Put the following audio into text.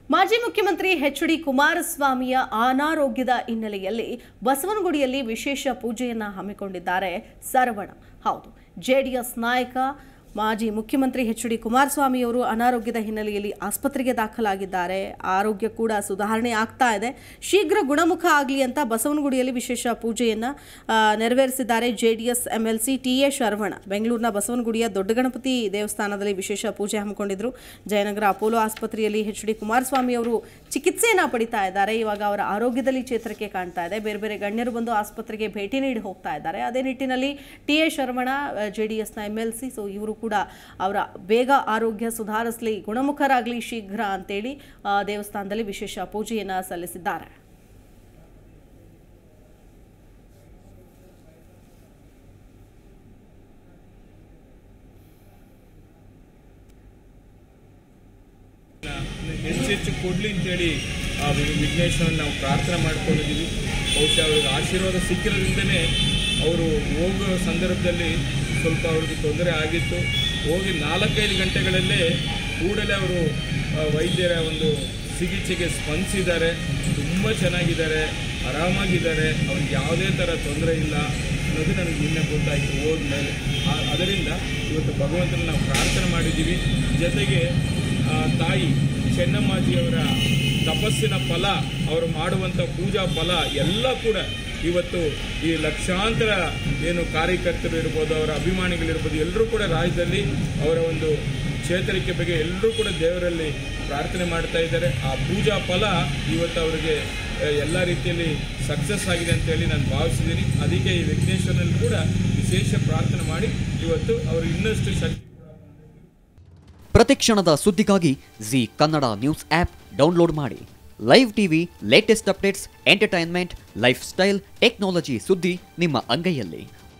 ಮಾಜಿ ಮುಖ್ಯಮಂತ್ರಿ H D ಕುಮಾರಸ್ವಾಮಿಯ ಅನಾರೋಗ್ಯದ ಹಿನ್ನೆಲೆಯಲ್ಲಿ ಬಸವನಗುಡಿಯಲ್ಲಿ ವಿಶೇಷ ಪೂಜೆಯನ್ನ ಹಮ್ಮಿಕೊಂಡಿದ್ದಾರೆ ಸರವಣ ಹೌದು ಜೆಡಿಎಸ್ ನಾಯಕ ಮಾಜಿ ಮುಖ್ಯಮಂತ್ರಿ ಎಚ್ ಡಿ ಕುಮಾರಸ್ವಾಮಿಯವರು ಅನಾರೋಗ್ಯದ ಹಿನ್ನೆಲೆಯಲ್ಲಿ ಆಸ್ಪತ್ರೆಗೆ ದಾಖಲಾಗಿದ್ದಾರೆ ಆರೋಗ್ಯ ಕೂಡ ಸುಧಾರಣೆ ಆಗ್ತಾ ಇದೆ ಶೀಘ್ರ ಗುಣಮುಖ ಆಗಲಿ ಅಂತ ಬಸವನಗುಡಿಯಲ್ಲಿ ವಿಶೇಷ ಪೂಜೆಯನ್ನ ಆ, ನೆರವೇರಿಸಿದ್ದಾರೆ JDS MLC T A Sharavana ಬೆಂಗಳೂರಿನ ಬಸವನಗುಡಿಯ ದೊಡ್ಡ ಗಣಪತಿ ದೇವಸ್ಥಾನದಲ್ಲಿ ವಿಶೇಷ ಪೂಜೆ ಹಮ್ಮಿಕೊಂಡಿದ್ರು ಜಯನಗರ ಅಪೋಲೋ ಆಸ್ಪತ್ರೆಯಲ್ಲಿ ಎಚ್ ಡಿ ಕುಮಾರಸ್ವಾಮಿ ಅವರು ಚಿಕಿತ್ಸೆಯನ್ನ ಪಡಿತಾ ಇದ್ದಾರೆ ಇವಾಗ ಅವರ ಆರೋಗ್ಯದಲ್ಲಿ ಚೇತರಿಕೆ ಕಾಣ್ತಾ ಇದೆ ಬೇರೆ ಬೇರೆ ಗಣ್ಯರು ಬಂದು ಆಸ್ಪತ್ರೆಗೆ ಭೇಟಿ ನೀಡಿ ಹೋಗ್ತಾ ಇದ್ದಾರೆ ಅದೇ ನಿಟ್ಟಿನಲ್ಲಿ T A Sharavana J D ಎಸ್ನ ಎಮ್ ಎಲ್ ಸಿ ಸೊ ಇವರು ಕೂಡ ಅವರ ಬೇಗ ಆರೋಗ್ಯ ಸುಧಾರಿಸಲಿ ಗುಣಮುಖರಾಗಲಿ ಶೀಘ್ರ ಅಂತೇಳಿ ಆ, ದೇವಸ್ಥಾನದಲ್ಲಿ ವಿಶೇಷ ಪೂಜೆಯನ್ನ ಸಲ್ಲಿಸಿದ್ದಾರೆ ಹೆಚ್ಚೆಚ್ಚು ಕೊಡಲಿ ಅಂತೇಳಿ ಆ ವಿ- ವಿಘ್ನೇಶ್ವರನ ನಾವು ಪ್ರಾರ್ಥನೆ ಮಾಡ್ಕೊಂಡಿದ್ದೀವಿ ಬಹುಶಃ ಅವ್ರಿಗೆ ಆಶೀರ್ವಾದ ಸಿಕ್ಕಿರೋದ್ರಿಂದನೇ ಅವರು ಹೋಗೋ ಸಂದರ್ಭದಲ್ಲಿ ಸ್ವಲ್ಪ ಅವ್ರಿಗೆ ತೊಂದರೆ ಆಗಿತ್ತು ಹೋಗಿ ನಾಲ್ಕೈದು ಗಂಟೆಗಳಲ್ಲೇ ಕೂಡಲೇ ಅವರು ಆ, ವೈದ್ಯರ ಒಂದು ಚಿಕಿತ್ಸೆಗೆ ಸ್ಪಂದಿಸಿದ್ದಾರೆ ತುಂಬ ಚೆನ್ನಾಗಿದ್ದಾರೆ ಆರಾಮಾಗಿದ್ದಾರೆ ಅವ್ರಿಗೆ ಯಾವುದೇ ಥರ ತೊಂದರೆ ಇಲ್ಲ ಅನ್ನೋದು ನನಗೆ ನಿನ್ನೆ ಗೊತ್ತಾಯಿತು ಹೋದ್ಮೇಲೆ ಆ- ಅದರಿಂದ ಇವತ್ತು ಭಗವಂತನ ನಾವು ಪ್ರಾರ್ಥನೆ ಮಾಡಿದ್ದೀವಿ ಜೊತೆಗೆ ಆ, ತಾಯಿ ಚೆನ್ನಮ್ಮಾಜಿಯವರ ತಪಸ್ಸಿನ ಫಲ ಅವರು ಮಾಡುವಂಥ ಪೂಜಾ ಫಲ ಎಲ್ಲ ಕೂಡ ಇವತ್ತು ಈ ಲಕ್ಷಾಂತರ ಏನು ಕಾರ್ಯಕರ್ತರು ಇರ್ಬೋದು ಅವರ ಅಭಿಮಾನಿಗಳಿರ್ಬೋದು ಎಲ್ಲರೂ ಕೂಡ ರಾಜ್ಯದಲ್ಲಿ ಅವರ ಒಂದು ಚೇತರಿಕೆ ಬಗ್ಗೆ ಎಲ್ಲರೂ ಕೂಡ ದೇವರಲ್ಲಿ ಪ್ರಾರ್ಥನೆ ಮಾಡ್ತಾ ಇದ್ದಾರೆ ಆ ಪೂಜಾ ಫಲ ಇವತ್ತು ಅವರಿಗೆ ಎಲ್ಲ ರೀತಿಯಲ್ಲಿ ಸಕ್ಸಸ್ ಆಗಿದೆ ಅಂತೇಳಿ ನಾನು ಭಾವಿಸಿದ್ದೀನಿ ಅದಕ್ಕೆ ಈ ವಿಘ್ನೇಶ್ವರನಲ್ಲಿ ಕೂಡ ವಿಶೇಷ ಪ್ರಾರ್ಥನೆ ಮಾಡಿ ಇವತ್ತು ಅವರು ಇನ್ನಷ್ಟು ಶಕ್ತಿ ಪ್ರತಿಕ್ಷಣದ ಸುದ್ದಿಗಾಗಿ Zee Kannada news app download ಮಾಡಿ live TV latest updates entertainment lifestyle technology ಸುದ್ದಿ ನಿಮ್ಮ ಅಂಗೈಯಲ್ಲಿ